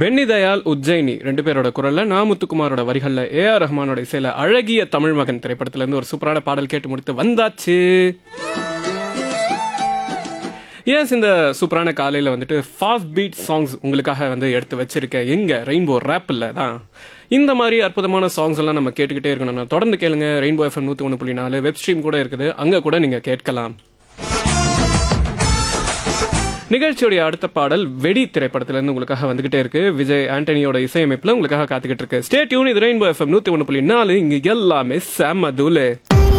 Penney Dayal Ujjayini ரெண்டு பேரோட குரல்ல நா முத்துக்குமாரோட வரிகள்ல ஏ ஆர் ரஹ்மானோட இசையில அழகிய தமிழ் மகன் திரைப்படத்துல இருந்து ஒரு சூப்பரான பாடல் கேட்டு முடித்து வந்தாச்சு எஸ் இந்த சூப்பரான காலையில் வந்துட்டு ஃபாஸ்ட் பீட் சாங்ஸ் உங்களுக்காக வந்து எடுத்து வச்சிருக்கேன் எங்க ரெயின்போ ரேப்பில் தான் இந்த மாதிரி அற்புதமான சாங்ஸ் எல்லாம் நம்ம கேட்டுக்கிட்டே இருக்கணும் தொடர்ந்து கேளுங்க ரெயின்போ எஃப்எம் நூற்றி ஒன்று புள்ளி நாலு வெப் ஸ்ட்ரீம் கூட இருக்குது அங்கே கூட நீங்கள் கேட்கலாம் நிகழ்ச்சியுடைய அடுத்த பாடல் வெடி திரைப்படத்திலிருந்து உங்களுக்காக வந்துகிட்டே இருக்கு விஜய் ஆண்டனியோட இசையமைப்பில் உங்களுக்காக காத்துக்கிட்டு இருக்கு ஸ்டே டியூன் இது ரெயின்போ எஃப்எம் நூற்றி ஒன்று புள்ளி நாலு இங்கே எல்லாமே செம்ம தூளு